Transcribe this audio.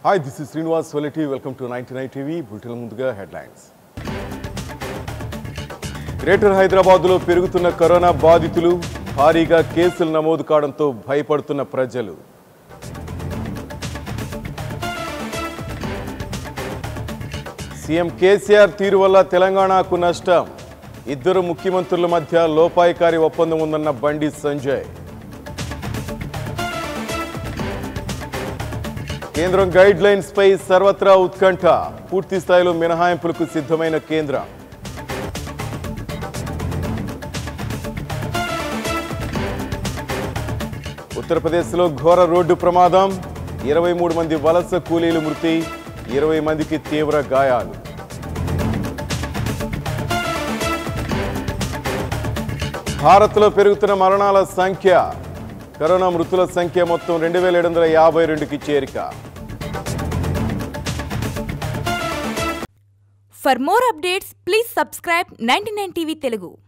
Hi this is Srinivas Soleti welcome to ninety nine TV bulletin ముందుగా headlines greater హైదరాబాద్లో పెరుగుతున్న corona బాధితులు భారీగా కేసులు నమోదు కావడంతో భయపడుతున్న ప్రజలు సీఎం కేసీఆర్ తీరు వల్ల తెలంగాణకు నష్టం ఇద్దరు ముఖ్యమంత్రుల మధ్య లోపాయికారి ఒప్పందం ఉందన్న బండి సంజయ్ కేంద్రం గైడ్ లైన్స్ పై సర్వత్రా ఉత్కంఠ పూర్తి స్థాయిలో మినహాయింపులకు సిద్ధమైన కేంద్రం ఉత్తరప్రదేశ్లో ఘోర రోడ్డు ప్రమాదం ఇరవై మూడు మంది వలస కూలీలు మృతి ఇరవై మందికి తీవ్ర గాయాలు భారత్లో పెరుగుతున్న మరణాల సంఖ్య కరోనా మృతుల సంఖ్య మొత్తం రెండు వేల ఏడు వందల యాభై రెండుకి చేరిక For more updates, please subscribe 99 TV Telugu.